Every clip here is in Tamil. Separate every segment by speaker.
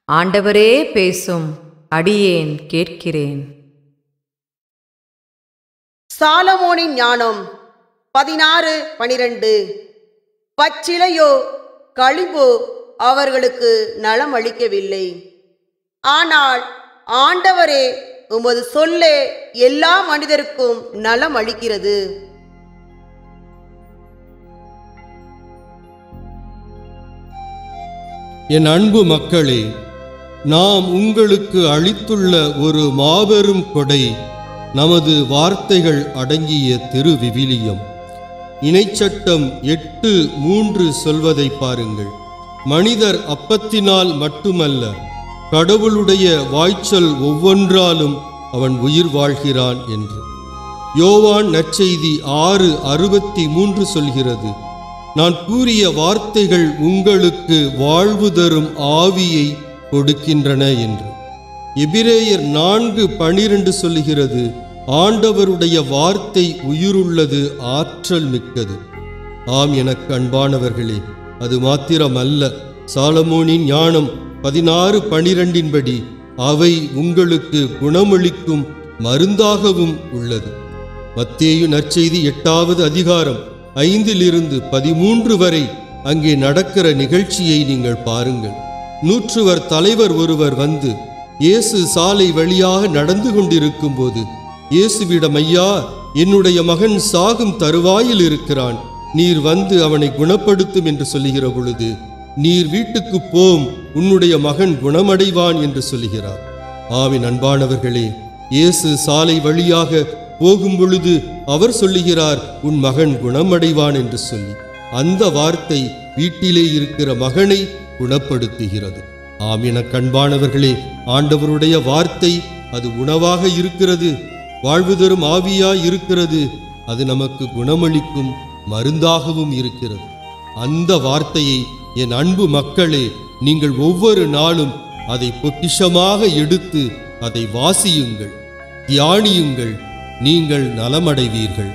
Speaker 1: ஆண்டவரே பேசும் அடியேன் கேட்கிறேன்
Speaker 2: சாலமோனின் ஞானம் பதினாறு பனிரெண்டு பச்சிலையோ களிம்போ அவர்களுக்கு நலம் அளிக்கவில்லை ஆனால் ஆண்டவரே உமது சொல்லே எல்லா மனிதருக்கும் நலம் அளிக்கிறது
Speaker 3: என் அன்பு மக்களே நாம் உங்களுக்கு அளித்துள்ள ஒரு மாபெரும் கொடை நமது வார்த்தைகள் அடங்கிய திருவிவிலியம் இணைச்சட்டம் எட்டு மூன்று சொல்வதை பாருங்கள் மனிதர் அப்பத்தினால் மட்டுமல்ல கடவுளுடைய வாய்ச்சல் ஒவ்வொன்றாலும் அவன் உயிர் வாழ்கிறான் என்று யோவான் நற்செய்தி ஆறு அறுபத்தி மூன்று சொல்கிறது நான் கூறிய வார்த்தைகள் உங்களுக்கு வாழ்வு தரும் ஆவியை கொடுக்கின்றன என்று எபிரேயர் நான்கு பனிரெண்டு சொல்லுகிறது ஆண்டவருடைய வார்த்தை உயிருள்ளது ஆற்றல் மிக்கது ஆம் எனக்கு அன்பானவர்களே அது மாத்திரமல்ல சாலமோனின் ஞானம் பதினாறு பனிரெண்டின்படி அவை உங்களுக்கு குணமளிக்கும் மருந்தாகவும் உள்ளது மத்தேயு நற்செய்தி எட்டாவது அதிகாரம் ஐந்திலிருந்து பதிமூன்று வரை அங்கே நடக்கிற நிகழ்ச்சியை நீங்கள் பாருங்கள் நூற்றுவர் தலைவர் ஒருவர் வந்து இயேசு சாலை வழியாக நடந்து கொண்டிருக்கும்போது இயேசுவிடம் ஐயா என்னுடைய மகன் சாகும் தருவாயில் இருக்கிறான் நீர் வந்து அவனை குணப்படுத்தும் என்று சொல்லுகிற பொழுது நீர் வீட்டுக்கு போம் உன்னுடைய மகன் குணமடைவான் என்று சொல்லுகிறார் ஆவின் அன்பானவர்களே இயேசு சாலை வழியாக போகும் பொழுது அவர் சொல்லுகிறார் உன் மகன் குணமடைவான் என்று சொல்லி அந்த வார்த்தை வீட்டிலே இருக்கிற மகனை குணப்படுத்துகிறது ஆம் என கண்பானவர்களே ஆண்டவருடைய வார்த்தை அது உணவாக இருக்கிறது வாழ்வு தரும் ஆவியாய் இருக்கிறது அது நமக்கு குணமளிக்கும் மருந்தாகவும் இருக்கிறது அந்த வார்த்தையை என் அன்பு மக்களே நீங்கள் ஒவ்வொரு நாளும் அதை பொக்கிஷமாக எடுத்து அதை வாசியுங்கள் தியானியுங்கள் நீங்கள் நலமடைவீர்கள்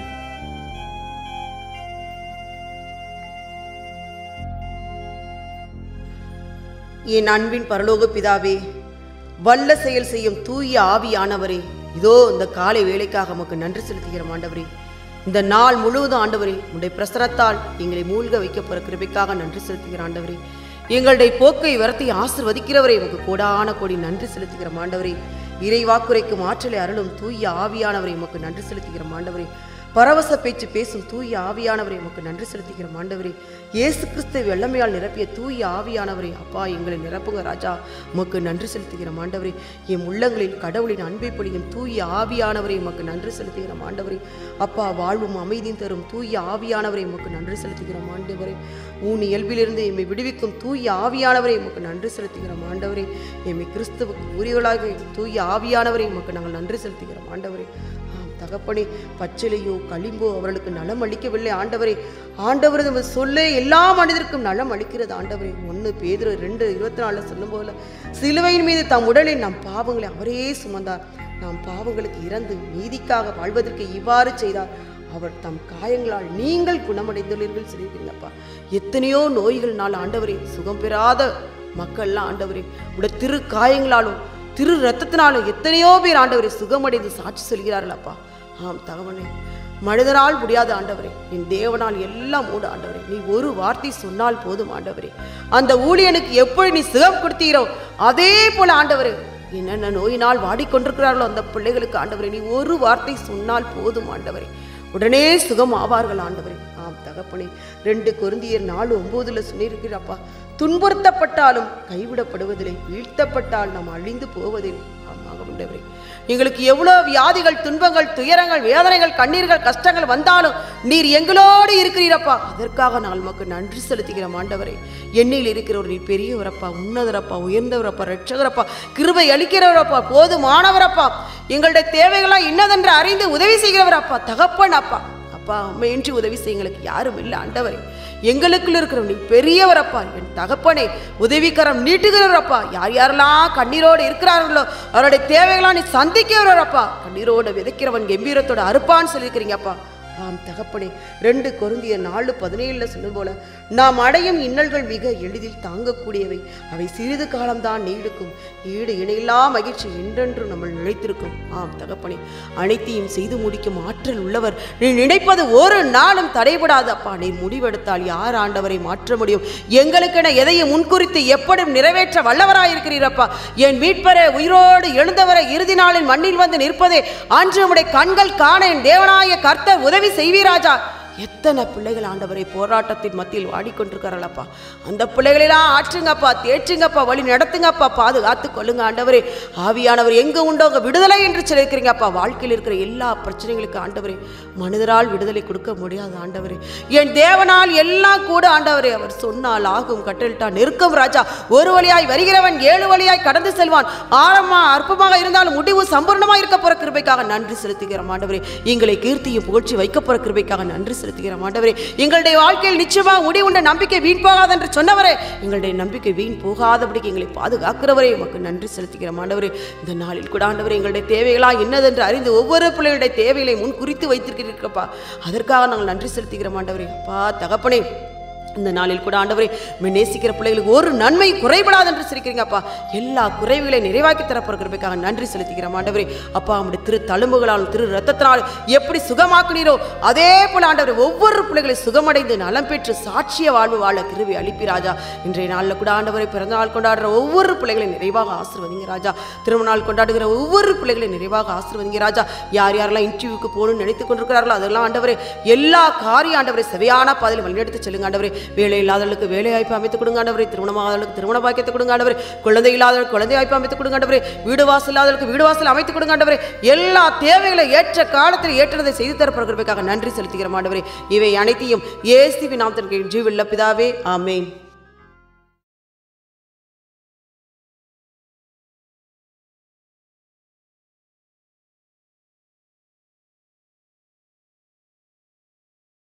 Speaker 2: என் அன்பின் பரலோக பிதாவே வல்ல செயல் செய்யும் தூய ஆவியானவரே இதோ இந்த காலை வேலைக்காக உமக்கு நன்றி செலுத்துகிறோம் ஆண்டவரே இந்த நாள் முழுவதும் ஆண்டவரே உடைய பிரசரத்தால் எங்களை மூழ்க வைக்க போற கிருபைக்காக நன்றி செலுத்துகிற ஆண்டவரே எங்களுடைய போக்கை வரத்தை ஆசிர்வதிக்கிறவரே உமக்கு கோடான கோடி நன்றி செலுத்துகிறோம் ஆண்டவரே இறைவாக்குரைக்கும் ஆற்றலை அருளும் தூய ஆவியானவரை உமக்கு நன்றி செலுத்துகிறோம் ஆண்டவரே பரவச பேச்சு பேசும் தூய ஆவியானவரை உமக்கு நன்றி செலுத்துகிறோம் ஆண்டவரே இயேசு கிறிஸ்து வெள்ளமையால் நிரப்பிய தூய ஆவியானவரே அப்பா எங்களை நிரப்புங்க ராஜா உமக்கு நன்றி செலுத்துகிறோம் ஆண்டவரே என் உள்ளங்களில் கடவுளின் அன்பை பொழியும் தூய ஆவியானவரை உமக்கு நன்றி செலுத்துகிறோம் ஆண்டவரே அப்பா வாழ்வும் அமைதியும் தரும் தூய ஆவியானவரை உமக்கு நன்றி செலுத்துகிறோம் ஆண்டவரே ஊன் இயல்பிலிருந்து எம்மை விடுவிக்கும் தூய ஆவியானவரை உமக்கு நன்றி செலுத்துகிறோம் ஆண்டவரே எம்மை கிறிஸ்துவுக்கு உரியவளாக தூய ஆவியானவரை உமக்கு நாங்கள் நன்றி செலுத்துகிறோம் ஆண்டவரே ஆம் தகப்பனே பச்சிலையோ களிம்போ அவர்களுக்கு நலம் அளிக்கவில்லை ஆண்டவரே ஆண்டவர் நம்ம சொல்ல எல்லா மனிதருக்கும் நலம் அளிக்கிறது ஆண்டவரே ஒன்று பேதுரு ரெண்டு இருபத்தி நாலு சொல்லும் போல சிலுவையின் மீது தம் உடலில் நம் பாவங்களை அவரே சுமந்தார் நாம் பாவங்களுக்கு இறந்து நீதிக்காக வாழ்வதற்கு இவ்வாறு செய்தார் அவர் தம் காயங்களால் நீங்கள் குணமடைந்துள்ளீர்கள் சொல்லியிருக்கீங்கப்பா எத்தனையோ நோய்கள்னால் ஆண்டவரே சுகம் பெறாத மக்கள்லாம் ஆண்டவரே உடைய திரு காயங்களாலும் திரு ரத்தத்தினாலும் எத்தனையோ பேர் ஆண்டவரை சுகமடைந்து சாட்சி சொல்கிறார்கள் அப்பா ஆம் தகவனே மனிதனால் முடியாத ஆண்டவரே என் தேவனால் எல்லாம் மூடு ஆண்டவரே நீ ஒரு வார்த்தை சொன்னால் போதும் ஆண்டவரே அந்த ஊழியனுக்கு எப்படி நீ சுகம் கொடுத்தீரோ அதே போல ஆண்டவரே என்னென்ன நோயினால் வாடிக்கொண்டிருக்கிறார்களோ அந்த பிள்ளைகளுக்கு ஆண்டவரே நீ ஒரு வார்த்தை சொன்னால் போதும் ஆண்டவரே உடனே சுகம் ஆவார்கள் ஆண்டவரே ஆம் தகப்பனே ரெண்டு கொருந்தியர் நாலு ஒன்பதுல சொல்லியிருக்கிறப்பா துன்புறுத்தப்பட்டாலும் கைவிடப்படுவதில்லை வீழ்த்தப்பட்டால் நாம் அழிந்து போவதில்லை ஆமாங்க ஆண்டவரே எங்களுக்கு எவ்வளோ வியாதிகள் துன்பங்கள் துயரங்கள் வேதனைகள் கண்ணீர்கள் கஷ்டங்கள் வந்தாலும் நீர் எங்களோடு இருக்கிறீரப்பா அதற்காக நாங்கள் உமக்கு நன்றி செலுத்துகிறோம் ஆண்டவரே எண்ணில் இருக்கிறவர் நீர் பெரியவரப்பா உன்னதரப்பா உயர்ந்தவரப்பா ரட்சகரப்பா கிருபை அளிக்கிறவரப்பா போதுமானவரப்பா எங்களுடைய தேவைகளாம் இன்னதென்று அறிந்து உதவி செய்கிறவரப்பா தகப்பன் அப்பா அப்பா உண்மையின்றி உதவி செய்ய எங்களுக்கு யாரும் இல்லை ஆண்டவரே எங்களுக்குள்ள இருக்கிற நீ பெரியவரப்பா என் தகப்பனே உதவிக்கரம் நீட்டுகிறவரப்பா யார் யாரெல்லாம் கண்ணீரோடு இருக்கிறார்களோ அவருடைய தேவைகளாம் நீ சந்திக்கிறவரப்பா கண்ணீரோடு விதைக்கிறவன் கம்பீரத்தோட அறுப்பான்னு சொல்லியிருக்கிறீங்கப்பா ஆம் தகப்பனே ரெண்டு கொருந்திய நாலு பதினேழுல சொன்னது போல நாம் அடையும் இன்னல்கள் மிக எளிதில் தாங்கக்கூடியவை அவை சிறிது காலம்தான் நீடிக்கும் ஈடு இணையில்லா மகிழ்ச்சி என்றென்றும் நம்ம நிலைத்திருக்கும் ஆம் தகப்பனே அனைத்தையும் செய்து முடிக்கும் ஆற்றல் உள்ளவர் நீ நினைப்பது ஒரு நாளும் தடைபடாது அப்பா நீ முடிவெடுத்தால் யார் ஆண்டவரை மாற்ற முடியும் எங்களுக்கென எதையும் முன்குறித்து எப்படும் நிறைவேற்ற வல்லவராயிருக்கிறீரப்பா என் மீட்பரை உயிரோடு எழுந்தவரை இறுதி நாளில் மண்ணில் வந்து நிற்பதே அன்று உம்முடைய கண்கள் காண என் தேவனாய கர்த்தர் உதவி செய்வீராஜா எத்தனை பிள்ளைகள் ஆண்டவரை போராட்டத்தின் மத்தியில் வாடிக்கொண்டிருக்கிறாளப்பா அந்த பிள்ளைகளெல்லாம் ஆற்றுங்கப்பா தேற்றுங்கப்பா வழி நடத்துங்கப்பா பாதுகாத்து கொள்ளுங்க ஆண்டவரே ஆவியானவர் எங்க உண்டோ அங்க விடுதலை என்று சொல்லியிருக்கிறீங்கப்பா வாழ்க்கையில் இருக்கிற எல்லா பிரச்சனைகளுக்கும் ஆண்டவரே மனிதரால் விடுதலை கொடுக்க முடியாது ஆண்டவரே என் தேவனால் எல்லாம் கூட ஆண்டவரே அவர் சொன்னால் ஆகும் கட்டளிட்டா நெருக்கம் ராஜா ஒரு வழியாய் வருகிறவன் ஏழு வழியாய் கடந்து செல்வான் ஆரமா அற்பமாக இருந்தாலும் முடிவு சம்பூர்ணமாக இருக்க போற கிருபைக்காக நன்றி செலுத்துகிறோம் ஆண்டவரே எங்களை கீர்த்தியும் புகழ்ச்சி வைக்க போற கிருபைக்காக நன்றி செலுத்துகிறோம் ஆண்டவரே எங்களுடைய வாழ்க்கையில் நிச்சயமாக முடிவுண்ட நம்பிக்கை வீண் போகாது என்று சொன்னவரே எங்களுடைய நம்பிக்கை வீண் போகாதபடிக்கு எங்களை பாதுகாக்கிறவரே உமக்கு நன்றி செலுத்துகிறோம் ஆண்டவரே இந்த நாளில் கூட ஆண்டவரே எங்களுடைய தேவைகளா என்னதென்று அறிந்து ஒவ்வொரு பிள்ளைகளுடைய தேவைகளை முன் குறித்து வைத்திருக்கிறீர்களப்பா அதற்காக நாங்கள் நன்றி செலுத்துகிறோம் ஆண்டவரே அப்பா தகப்பனே இந்த நாளில் கூட ஆண்டவரே உம்மை நேசிக்கிற பிள்ளைகளுக்கு ஒரு நன்மை குறைபடாது என்று சிரிக்கிறீங்கப்பா எல்லா குறைவுகளை நிறைவாக்கி தரப்போகிறதுக்காக நன்றி செலுத்துகிறோம் ஆண்டவரே அப்பா நம்முடைய திரு தழும்புகளாலும் திரு ரத்தத்தினால் எப்படி சுகமாக்குனீரோ அதே போல ஆண்டவரே ஒவ்வொரு பிள்ளைகளை சுகமடைந்து நலம் பெற்று சாட்சிய வாழ்வு வாழ கிருவி அளிப்பி ராஜா இன்றைய நாளில் கூட ஆண்டவரை பிறந்த நாள் கொண்டாடுற ஒவ்வொரு பிள்ளைகளையும் நிறைவாக ஆசிர்வதிங்க ராஜா திருமண நாள் கொண்டாடுகிற ஒவ்வொரு பிள்ளைகளையும் நிறைவாக ஆசிர்வதிங்க ராஜா யார் யாரெல்லாம் இன்டர்வியூக்கு போகணும்னு நினைத்துக் கொண்டிருக்கிறார்களோ அதெல்லாம் ஆண்டவரே எல்லா காரிய ஆண்டவரை செவையான பாதையில் வழிநடத்தி செல்லுங்க ஆண்டவரே வேலை இல்லாதவர்களுக்கு வேலை வாய்ப்பு அமைத்து கொடுங்க ஆண்டவரே திருமணமாகாதவர்களுக்கு திருமண பாக்கியத்தை கொடுங்க ஆண்டவரே குழந்தை இல்லாதவர்களுக்கு குழந்தை வாய்ப்பு அமைத்து கொடுங்க ஆண்டவரே வீடு வாசல் இல்லாதவர்களுக்கு வீடு வாசல் அமைத்து கொடுங்க ஆண்டவரே எல்லா தேவைகளை ஏற்ற காலத்தில் ஏற்றதை செய்து தரப்படுகிறதுக்காக நன்றி செலுத்துகிறோம் ஆண்டவரே இவை அனைத்தையும் ஏசுவி நாமத்திற்கு ஜீவில்ல பிதாவே ஆமென்